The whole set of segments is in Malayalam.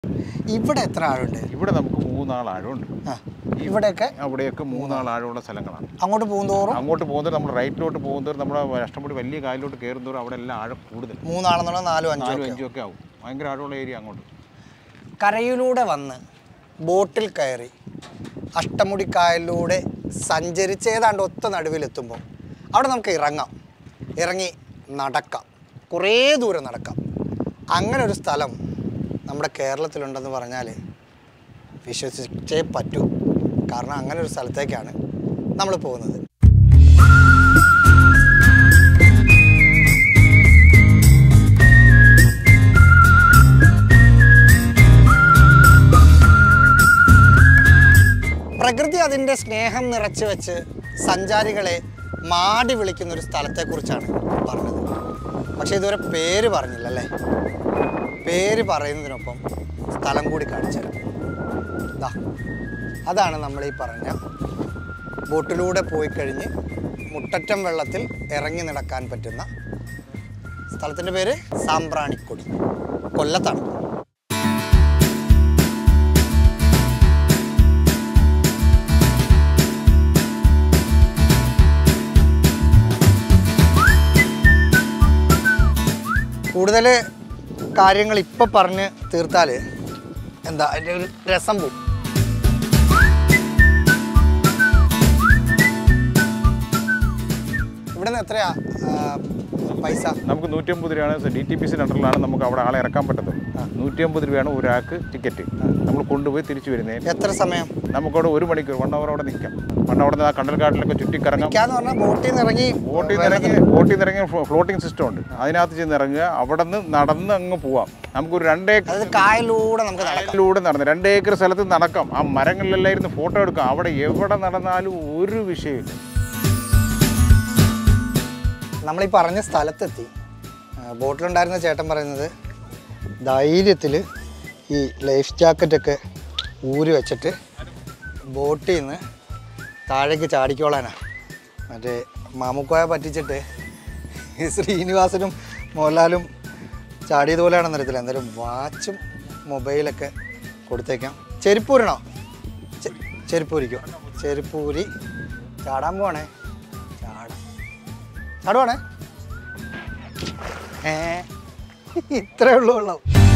ഇവിടെ എത്ര ആഴുണ്ട് ഇവിടെ നമുക്ക് മൂന്നാൾ ആഴമുണ്ട് ആ ഇവിടെയൊക്കെ അവിടെയൊക്കെ മൂന്നാൾ ആഴമുള്ള സ്ഥലങ്ങളാണ് അങ്ങോട്ട് പോകുന്തോറും അങ്ങോട്ട് പോകുന്നത് നമ്മൾ റൈറ്റിലോട്ട് പോകുന്നവർ നമ്മുടെ അഷ്ടംപൊടി വലിയ കായലിലോട്ട് കയറുന്നവർ അവിടെ എല്ലാം ആഴം കൂടുതൽ മൂന്നാണെന്നുള്ള നാലും അഞ്ചും നാലും ഒക്കെ അഞ്ചും ഒക്കെ ആവും ഭയങ്കര ആഴമുള്ള ഏരിയ അങ്ങോട്ട് കരയിലൂടെ വന്ന് ബോട്ടിൽ കയറി അഷ്ടമുടി കായലിലൂടെ സഞ്ചരിച്ച് ഏതാണ്ട് ഒത്ത നടുവിലെത്തുമ്പോൾ അവിടെ നമുക്ക് ഇറങ്ങാം ഇറങ്ങി നടക്കാം കുറേ ദൂരം നടക്കാം അങ്ങനെ ഒരു സ്ഥലം നമ്മുടെ കേരളത്തിലുണ്ടെന്ന് പറഞ്ഞാൽ വിശ്വസിച്ചേ പറ്റൂ കാരണം അങ്ങനെ ഒരു സ്ഥലത്തേക്കാണ് നമ്മൾ പോകുന്നത് പ്രകൃതി അതിൻ്റെ സ്നേഹം നിറച്ചു വെച്ച് സഞ്ചാരികളെ മാടി വിളിക്കുന്ന ഒരു സ്ഥലത്തെക്കുറിച്ചാണ് പറഞ്ഞത് പക്ഷേ ഇതുവരെ പേര് പറഞ്ഞില്ല അല്ലേ പേര് പറയുന്നതിനൊപ്പം സ്ഥലം കൂടി കാണിച്ചു തരാം ദാ അതാണ് നമ്മൾ ഈ പറഞ്ഞ ബോട്ടിലൂടെ പോയി കഴിഞ്ഞ് മുട്ടറ്റം വെള്ളത്തിൽ ഇറങ്ങി നടക്കാൻ പറ്റുന്ന സ്ഥലത്തിൻ്റെ പേര് സാമ്പ്രാണിക്കൊടി കൊല്ലത്താണ് കൂടുതൽ കാര്യങ്ങൾ ഇപ്പം പറഞ്ഞ് തീർത്താൽ എന്താ അതിൻ്റെ ഒരു രസം പോവും ഇവിടെ നിന്ന് എത്രയാ ആ, പൈസ നമുക്ക് നൂറ്റമ്പത് രൂപയാണ് ഡി ടി പി സി അണ്ടറിലാണ് നമുക്ക് അവിടെ ആളെ ഇറക്കാൻ പറ്റത്തുള്ളൂ നൂറ്റമ്പത് രൂപയാണ് ഒരാൾക്ക് ടിക്കറ്റ് നമ്മൾ കൊണ്ടുപോയി തിരിച്ചു വരുന്നതിന് എത്ര സമയം നമുക്കവിടെ ഒരു മണിക്കൂർ വൺ അവർ അവിടെ നിൽക്കാം വൺ അവിടെ നിന്ന് ആ കണ്ടൽക്കാട്ടിലൊക്കെ ചുറ്റിക്കറങ്ങാം നിൽക്കാന്ന് പറഞ്ഞാൽ ബോട്ടിൽ നിന്ന് ഇറങ്ങി ബോട്ടിൽ നിന്ന് ഇറങ്ങി ബോട്ടിൽ നിന്ന് ഇറങ്ങി ഫ്ലോട്ടിംഗ് സിസ്റ്റം ഉണ്ട് അതിനകത്ത് ചെന്ന് ഇറങ്ങുക അവിടെ നിന്ന് നടന്ന് അങ്ങ് പോവാം നമുക്കൊരു രണ്ടേക്കർ അതായത് കായലിലൂടെ നമുക്ക് നടക്കാം കായലിലൂടെ നടന്ന് രണ്ട് ഏക്കർ സ്ഥലത്ത് നടക്കാം ആ മരങ്ങളിലെല്ലാം ഇരുന്ന് ഫോട്ടോ എടുക്കാം അവിടെ എവിടെ നടന്നാലും ഒരു വിഷയമില്ല നമ്മൾ ഈ പറഞ്ഞ സ്ഥലത്തെത്തി ആ, ബോട്ടിലുണ്ടായിരുന്ന ചേട്ടൻ പറയുന്നത് ധൈര്യത്തിൽ ഈ ലൈഫ് ജാക്കറ്റൊക്കെ ഊരി വെച്ചിട്ട് ബോട്ടിൽ നിന്ന് താഴേക്ക് ചാടിക്കോളാനാ മറ്റേ മാമുക്കോയെ പറ്റിച്ചിട്ട് ഈ ശ്രീനിവാസനും മോഹൻലാലും ചാടിയതുപോലെയാണെന്ന് അറിയത്തില്ല എന്തായാലും വാച്ചും മൊബൈലൊക്കെ കൊടുത്തേക്കാം ചെരുപ്പൂരണോ ചെ- ചെരുപ്പൂരിക്കോ ചെരുപ്പൂരി ചാടാൻ പോണേ ചാടാം ചാടുവാണേ ഏ ഇത്രേ ഉള്ളൂ വെള്ളം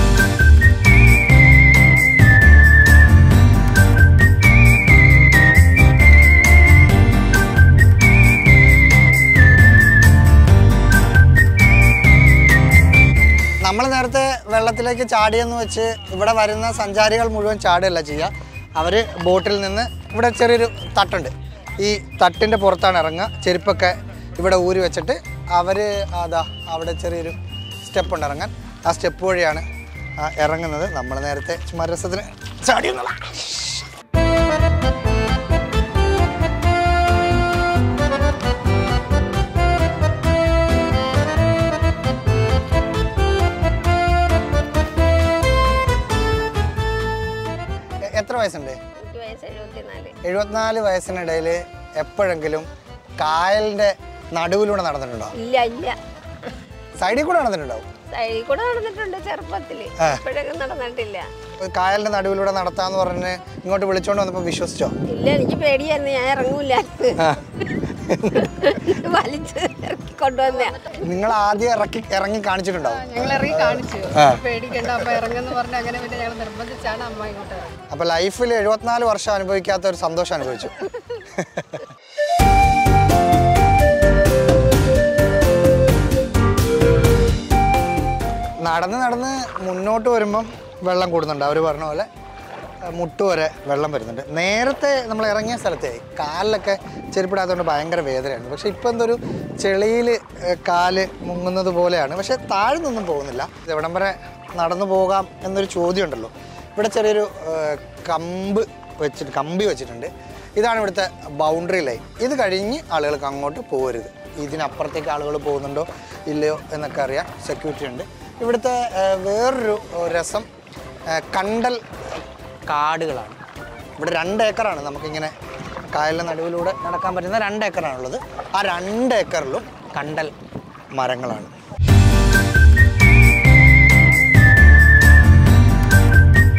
നമ്മൾ നേരത്തെ വെള്ളത്തിലേക്ക് ചാടിയെന്ന് വെച്ച് ഇവിടെ വരുന്ന സഞ്ചാരികൾ മുഴുവൻ ചാടുകയല്ല ചെയ്യുക അവർ ബോട്ടിൽ നിന്ന് ഇവിടെ ചെറിയൊരു തട്ടുണ്ട് ഈ തട്ടിൻ്റെ പുറത്താണ് ഇറങ്ങുക ചെരുപ്പൊക്കെ ഇവിടെ ഊരി വെച്ചിട്ട് അവർ അതാ അവിടെ ചെറിയൊരു സ്റ്റെപ്പ് ഉണ്ട് ഇറങ്ങാൻ ആ സ്റ്റെപ്പ് വഴിയാണ് ആ ഇറങ്ങുന്നത് നമ്മൾ നേരത്തെ ചുമ്മാ രസത്തിന് ചാടിയെന്നുള്ള എ- എത്ര വയസ്സുണ്ട് എനിക്ക് വയസ്സ് എഴുപത്തിനാല് എഴുപത്തിനാല് വയസ്സിനിടയിൽ എപ്പോഴെങ്കിലും കായലിൻ്റെ നടുവിലൂടെ നടന്നിട്ടുണ്ടോ ഇല്ല ഇല്ല സൈഡിൽ കൂടെ നടന്നിട്ടുണ്ടാവും സൈഡിൽ കൂടെ നടന്നിട്ടുണ്ട് ചെറുപ്പത്തില് ആ. ഇപ്പോഴൊക്കെ നടന്നിട്ടില്ല കായലിൻ്റെ നടുവിലൂടെ നടത്താന്ന് പറഞ്ഞ് ഇങ്ങോട്ട് വിളിച്ചോണ്ട് വന്നപ്പോൾ വിശ്വസിച്ചോ ഇല്ല എനിക്ക് പേടിയായിരുന്നു ഞാൻ ഇറങ്ങൂലായിരുന്നു ആ. വലിച്ച് ഇറക്കി കൊണ്ടുവന്ന നിങ്ങൾ ആദ്യം ഇറക്കി ഇറങ്ങി കാണിച്ചിട്ടുണ്ടാവും ഞങ്ങൾ ഇറങ്ങി കാണിച്ചു ആ. പേടിക്കണ്ട അപ്പൊ ഇറങ്ങുന്ന പറഞ്ഞ് അങ്ങനെ പിന്നെ ഞങ്ങൾ നിർബന്ധിച്ചാണ് അമ്മ ഇങ്ങോട്ട് ഇറങ്ങി അപ്പോൾ ലൈഫിൽ എഴുപത്തിനാല് വർഷം അനുഭവിക്കാത്ത ഒരു സന്തോഷം അനുഭവിച്ചു നടന്ന് നടന്ന് മുന്നോട്ട് വരുമ്പം വെള്ളം കൂടുന്നുണ്ട് അവർ പറഞ്ഞ പോലെ അഹ് മുട്ട് വരെ വെള്ളം വരുന്നുണ്ട് നേരത്തെ നമ്മൾ ഇറങ്ങിയ സ്ഥലത്തെ കാലിലൊക്കെ ചെരുപ്പിടാത്തതുകൊണ്ട് ഭയങ്കര വേദനയാണ് പക്ഷേ ഇപ്പം എന്തൊരു ചെളിയിൽ കാല് മുങ്ങുന്നത് പോലെയാണ് പക്ഷേ താഴ്ന്നൊന്നും പോകുന്നില്ല ഇത് എവിടം വരെ നടന്നു പോകാം എന്നൊരു ചോദ്യം ഉണ്ടല്ലോ ഇവിടെ ചെറിയൊരു ഏഹ്, കമ്പ് വെച്ചിട്ട് കമ്പി വെച്ചിട്ടുണ്ട് ഇതാണ് ഇവിടുത്തെ ബൗണ്ടറി ലൈൻ ഇത് കഴിഞ്ഞ് ആളുകൾക്ക് അങ്ങോട്ട് പോകരുത് ഇതിനപ്പുറത്തേക്ക് ആളുകൾ പോകുന്നുണ്ടോ ഇല്ലയോ എന്നൊക്കെ അറിയാൻ സെക്യൂരിറ്റി ഉണ്ട് ഇവിടുത്തെ ഏഹ്, വേറൊരു ഏഹ്, രസം ഏഹ്, കണ്ടൽ കാടുകളാണ് ഇവിടെ രണ്ട് ഏക്കറാണ് നമുക്കിങ്ങനെ കായലിൻ്റെ നടുവിലൂടെ നടക്കാൻ പറ്റുന്ന രണ്ട് ഏക്കറാണുള്ളത് ആ രണ്ട് ഏക്കറിലും കണ്ടൽ മരങ്ങളാണ്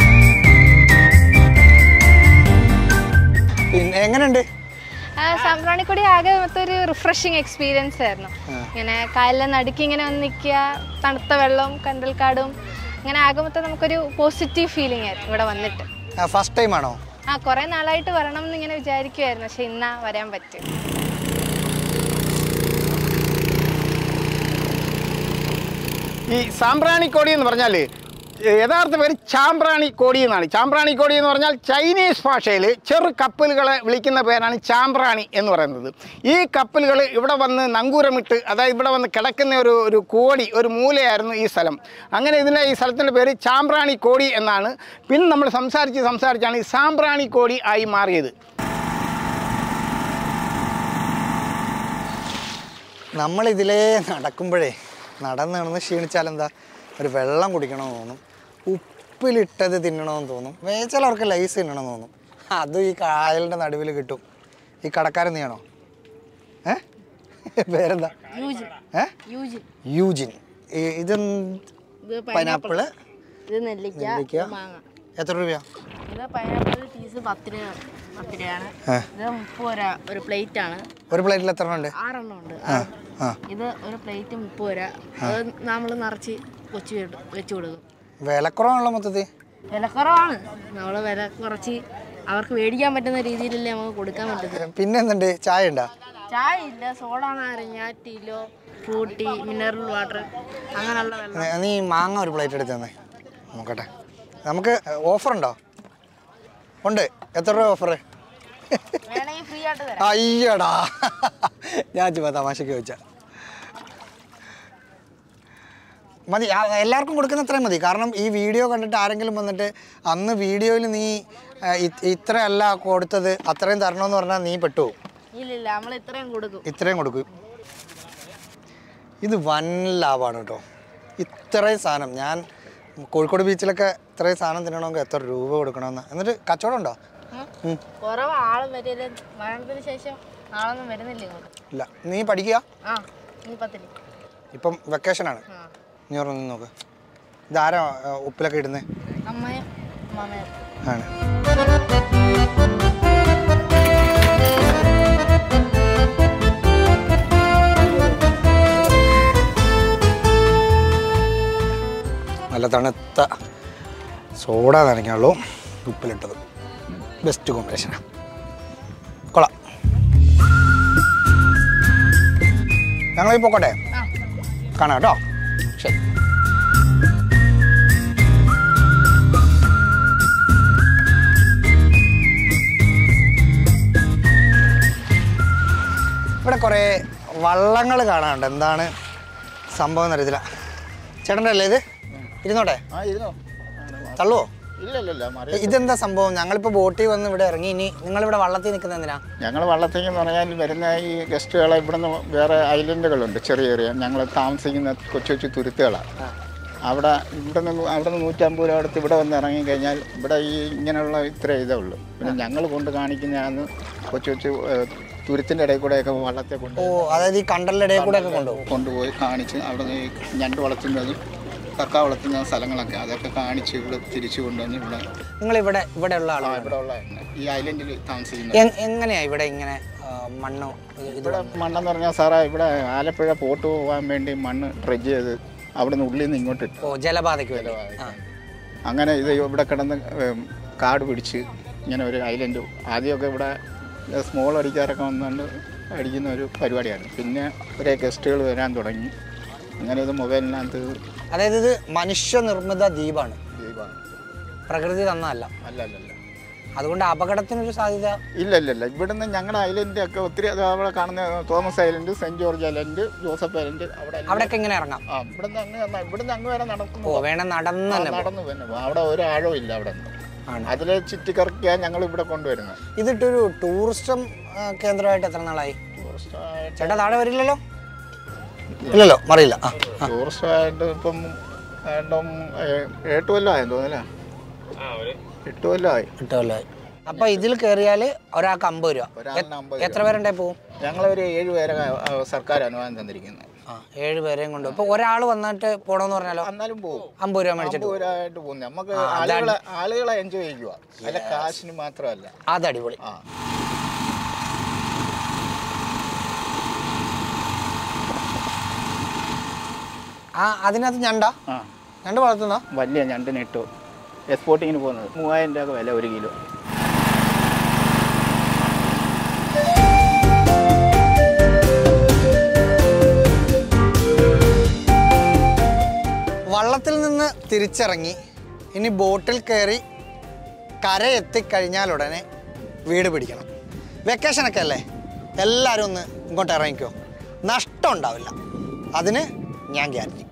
എങ്ങനെയുണ്ട് ആ, സാമ്പ്രാണിക്കൊടി ആകെ മൊത്തം ഒരു റിഫ്രഷിങ് എക്സ്പീരിയൻസ് ആയിരുന്നു ഇങ്ങനെ കായലിലെ നടുക്ക് ഇങ്ങനെ വന്ന് നിൽക്കുക തണുത്ത വെള്ളവും കണ്ടൽക്കാടും അങ്ങനെ ആകെ മൊത്തം നമുക്കൊരു പോസിറ്റീവ് ഫീലിംഗ് ആയിരുന്നു ഇവിടെ വന്നിട്ട് ഫസ്റ്റ് ടൈം ആണോ ആ കുറേ നാളായിട്ട് വരണം എന്ന് ഇങ്ങനെ വിചാരിക്കുമായിരുന്നു പക്ഷെ ഇന്നാ വരാൻ പറ്റും ഈ സാമ്പ്രാണിക്കോടി എന്ന് പറഞ്ഞാൽ യഥാർത്ഥ പേര് ചാമ്പ്രാണിക്കോടി എന്നാണ് ചാമ്പ്രാണിക്കോടി എന്ന് പറഞ്ഞാൽ ചൈനീസ് ഭാഷയിൽ ചെറു കപ്പലുകളെ വിളിക്കുന്ന പേരാണ് ചാമ്പ്രാണി എന്ന് പറയുന്നത് ഈ കപ്പലുകൾ ഇവിടെ വന്ന് നങ്കൂരമിട്ട് അതായത് ഇവിടെ വന്ന് കിടക്കുന്ന ഒരു ഒരു കോടി ഒരു മൂലയായിരുന്നു ഈ സ്ഥലം അങ്ങനെ ഇതിൻ്റെ ഈ സ്ഥലത്തിൻ്റെ പേര് ചാമ്പ്രാണിക്കോടി എന്നാണ് പിന്നെ നമ്മൾ സംസാരിച്ച് സംസാരിച്ചാണ് ഈ സാമ്പ്രാണിക്കോടി ആയി മാറിയത് നമ്മളിതിലേ നടക്കുമ്പോഴേ നടന്ന് നടന്ന് ക്ഷീണിച്ചാലെന്താ ഒരു വെള്ളം കുടിക്കണമെന്ന് തോന്നും ഉപ്പിലിട്ടത് തിന്നണമെന്ന് തോന്നും വേച്ചലവർക്ക് ലൈസ് തിന്നണമെന്ന് തോന്നും അതും ഈ കായലിൻ്റെ നടുവിൽ കിട്ടും ഈ കടക്കാരൻ നീയാണോ ഏ പേരെന്താ ഏ യൂജിൻ ഈ- ഇത് പൈനാപ്പിള് ഇത് നെല്ലിക്ക നെല്ലിക്ക എത്ര രൂപയാ ഇത് പൈനാപ്പിൾ പീസ് പത്ത് രൂപ പത്ത് രൂപയാണ് ഏ. ഇത് മുപ്പത് രൂപ ഒരു പ്ലേറ്റ് ആണ് ഒരു പ്ലേറ്റിൽ എത്ര എണ്ണം ഉണ്ട് ആറെണ്ണം ഉണ്ട് ആ ആ ഇത് ഒരു പ്ലേറ്റ് മുപ്പത് രൂപ അത് നമ്മൾ നിറച്ച് കൊച്ചു വെച്ച് കൊടുക്കും വിലക്കുറവാണല്ലോ മൊത്തത്തിൽ വിലക്കുറവാണ് നമ്മൾ വില കുറച്ച് അവർക്ക് മേടിക്കാൻ പറ്റുന്ന രീതിയിലല്ലേ നമുക്ക് കൊടുക്കാൻ പറ്റുന്നത് പിന്നെ എന്തുണ്ട് ചായ ഉണ്ടോ ചായ ഇല്ല സോഡ നാരങ്ങ ടീലോ ഫ്രൂട്ടി മിനറൽ വാട്ടർ അങ്ങനെയുള്ള വെള്ളം നീ- നീ മാങ്ങ ഒരു പ്ലേറ്റ് എടുത്ത് തന്നെ നോക്കട്ടെ നമുക്ക് ഓഫർ ഉണ്ടോ ഉണ്ട് എത്ര രൂപ ഓഫർ വേണമെങ്കിൽ ഫ്രീ ആയിട്ട് തരാം അയ്യടാ ഞാൻ ചുമ്മാ തമാശക്ക് ചോദിച്ച മതി ആ, എല്ലാവർക്കും കൊടുക്കുന്ന അത്രയും മതി കാരണം ഈ വീഡിയോ കണ്ടിട്ട് ആരെങ്കിലും വന്നിട്ട് അന്ന് വീഡിയോയിൽ നീ ആ, ഇ- ഇത്രയല്ല കൊടുത്തത് അത്രയും തരണമെന്ന് പറഞ്ഞാൽ നീ പെട്ടുപോകും ഇല്ലില്ല നമ്മൾ ഇത്രയും കൊടുക്കും ഇത്രയും കൊടുക്കും ഇത് വൻ ലാഭമാണ് കേട്ടോ ഇത്രയും സാധനം ഞാൻ കോഴിക്കോട് ബീച്ചിലൊക്കെ ഇത്രയും സാധനം തിന്നണമെങ്കിൽ എത്ര രൂപ കൊടുക്കണമെന്ന് എന്നിട്ട് കച്ചവടം ഉണ്ടോ ഉം. കുറവ് ആളും വരില്ല മരണത്തിന് ശേഷം ആളൊന്നും വരുന്നില്ല ഇങ്ങോട്ട് ഇല്ല നീ പഠിക്കുക ആ ഈ പത്തില് ഇപ്പം വെക്കേഷനാണ് ആ നീ ഓർമ്മ നോക്ക് ഇതാരാ ആ, ഉപ്പിലൊക്കെ ഇടുന്നത് അമ്മയും മാമയും ആണ് നല്ല തണുത്ത സോഡ നനയ്ക്കാനുള്ളൂ ഉപ്പിലിട്ടത് ബെസ്റ്റ് കോമ്പിനേഷനാണ് കൊള്ളാം ഞങ്ങളീ പോക്കോട്ടെ കാണാം കേട്ടോ ശരി ഇവിടെ കുറേ വള്ളങ്ങൾ കാണാനുണ്ട് എന്താണ് സംഭവം എന്നറിയത്തില്ല ചേട്ടൻ്റെ അല്ലേ ഇത് ഇരുന്നോട്ടെ ആ ഇരുന്നോ തള്ളുവോ ഇല്ല ഇല്ല ഇല്ല മറിയ ഇതെന്താ സംഭവം ഞങ്ങളിപ്പോൾ ബോട്ടിൽ വന്ന് ഇവിടെ ഇറങ്ങി ഇനി നിങ്ങളിവിടെ വള്ളത്തിൽ നിൽക്കുന്ന എന്തിനാ ഞങ്ങൾ വള്ളത്തേക്ക് എന്ന് പറഞ്ഞാൽ വരുന്ന ഈ ഗസ്റ്റുകളെ ഇവിടുന്ന് വേറെ ഐലൻഡുകളുണ്ട് ചെറിയ ചെറിയ ഞങ്ങൾ താമസിക്കുന്ന കൊച്ചു കൊച്ചു തുരുത്തുകളാണ് അവിടെ ഇവിടെ നിന്ന് അവിടെ നിന്ന് നൂറ്റമ്പത് രൂപ അടുത്ത് ഇവിടെ വന്ന് ഇറങ്ങി കഴിഞ്ഞാൽ ഇവിടെ ഈ ഇങ്ങനെയുള്ള ഇത്ര ഇതേ ഉള്ളൂ പിന്നെ ഞങ്ങൾ കൊണ്ട് കാണിക്കുന്നതാണ് കൊച്ചു കൊച്ചു ഏഹ്, തുരുത്തിൻ്റെ ഇടയിൽ കൂടെയൊക്കെ വള്ളത്തെ കൊണ്ട് ഓ അതായത് ഈ കണ്ടലിൻ്റെ ഇടയിൽ കൂടെ ഒക്കെ കൊണ്ടുപോകും കൊണ്ടുപോയി കാണിച്ച് അവിടെ നിന്ന് ഈ ഞണ്ട് വളർത്തുന്നതും കക്ക വളർത്തുന്ന സ്ഥലങ്ങളൊക്കെ അതൊക്കെ കാണിച്ച് ഇവിടെ തിരിച്ചു കൊണ്ടുവന്ന് ഇവിടെ നിങ്ങളിവിടെ ഇവിടെ ഉള്ള ആ, ആളാണ് ഇവിടെ ഉള്ള ഈ ഐലൻഡിൽ താമസിക്കുന്നത് എ- എങ്ങനെയാ ഇവിടെ ഇങ്ങനെ ആ, മണ്ണ് ഇത് ഇവിടെ മണ്ണെന്ന് പറഞ്ഞാൽ സാറേ ഇവിടെ ആലപ്പുഴ പോട്ട് പോകാൻ വേണ്ടി മണ്ണ് ഡ്രഡ്ജ് ചെയ്ത് അവിടെ നിന്ന് ഉള്ളിൽ നിന്ന് ഇങ്ങോട്ട് ഇട്ടു ഓ ജലപാതയ്ക്ക് വേണ്ടി ആ അങ്ങനെ ഇത് ഇവിടെ കിടന്ന് ഏം, കാട് പിടിച്ച് ഇങ്ങനെ ഒരു ഐലൻഡ് ആദ്യമൊക്കെ ഇവിടെ സ്മോൾ അടിക്കാരൊക്കെ വന്നുകൊണ്ട് അടിക്കുന്ന ഒരു പരിപാടിയായിരുന്നു പിന്നെ ഒരേ ഗസ്റ്റുകൾ വരാൻ തുടങ്ങി അങ്ങനെ ഇത് മൊബൈലിനകത്ത് അതായത് ഇത് മനുഷ്യനിർമ്മിത ദ്വീപാണ് ദീപാണ് പ്രകൃതി തന്നതല്ല അല്ല അല്ല അല്ല അതുകൊണ്ട് അപകടത്തിനൊരു സാധ്യത ഇല്ല ഇല്ല ഇല്ല ഇവിടുന്ന് ഞങ്ങളുടെ ഐലൻഡ് ഒക്കെ ഒത്തിരി അത് അവിടെ കാണുന്ന Thomas island saint George island Joseph island അവിടെ എല്ലാം- അവിടെയൊക്കെ ഇങ്ങനെ ഇറങ്ങാം ആ ഇവിടുന്ന് അങ്ങ് വന്നാ- ഇവിടുന്ന് അങ്ങ് വരെ നടക്കുന്നു ഓ വേണം നടന്ന് തന്നെ പോകാം. നടന്നു തന്നെ പോകും. അവിടെ ഒരു ആഴവും ഇല്ല അവിടെ നിന്ന് ആണ്. അതിലെ ചുറ്റിക്കറക്കിയാണ് ഞങ്ങൾ ഇവിടെ കൊണ്ടുവരുന്നത് ഇതിട്ടൊരു ടൂറിസം ആ, കേന്ദ്രമായിട്ട് എത്ര നാളായി ടൂറിസ്റ്റായിട്ട് ചേട്ടാ താഴെ വരില്ലല്ലോ ഇല്ലല്ലോ മറിയില്ല ആ ആ. ടൂറിസ്റ്റായിട്ട് ഇപ്പം ഏണ്ടും എട്ട് കൊല്ലമായെന്ന് തോന്നുന്നല്ലേ എട്ട് കൊല്ലമായി എട്ട് കൊല്ലമായി അപ്പൊ ഇതിൽ കയറിയാൽ ഒരാൾക്ക് അമ്പത് രൂപ ഒരാളിന് അമ്പത് എത്ര പേരുണ്ടേ പോവും ഞങ്ങളൊരു ഏഴ് പേരെ ആ, സർക്കാർ അനുവാദം തന്നിരിക്കുന്നത് ആ ഏഴ് പേരെയും കൊണ്ട് ഇപ്പൊ ഒരാൾ വന്നിട്ട് പോണെന്ന് പറഞ്ഞാലോ എന്നാലും പോകും അമ്പത് രൂപ മേടിച്ചിട്ട് അമ്പത് രൂപയായിട്ട് പോകും നമുക്ക് ആളുകളെ ആളുകളെ എൻജോയ് ചെയ്യുക അല്ല കാശിന് മാത്രമല്ല അത് അടിപൊളി ആ ആ അതിനകത്ത് ഞണ്ട ആ ഞണ്ട് വളർത്തുന്ന വലിയ ഞണ്ടിന് ഇട്ടു എക്സ്പോർട്ടിങ്ങിന് പോകുന്നത് മൂവായിരം രൂപ വില ഒരു കിലോ വള്ളത്തിൽ നിന്ന് തിരിച്ചിറങ്ങി ഇനി ബോട്ടിൽ കയറി കര എത്തിക്കഴിഞ്ഞാലുടനെ വീട് പിടിക്കണം വെക്കേഷനൊക്കെ അല്ലേ എല്ലാവരും ഒന്ന് ഇങ്ങോട്ട് ഇറങ്ങിക്കോ നഷ്ടം ഉണ്ടാവില്ല അതിന് ഞാൻ ഗ്യാരണ്ടി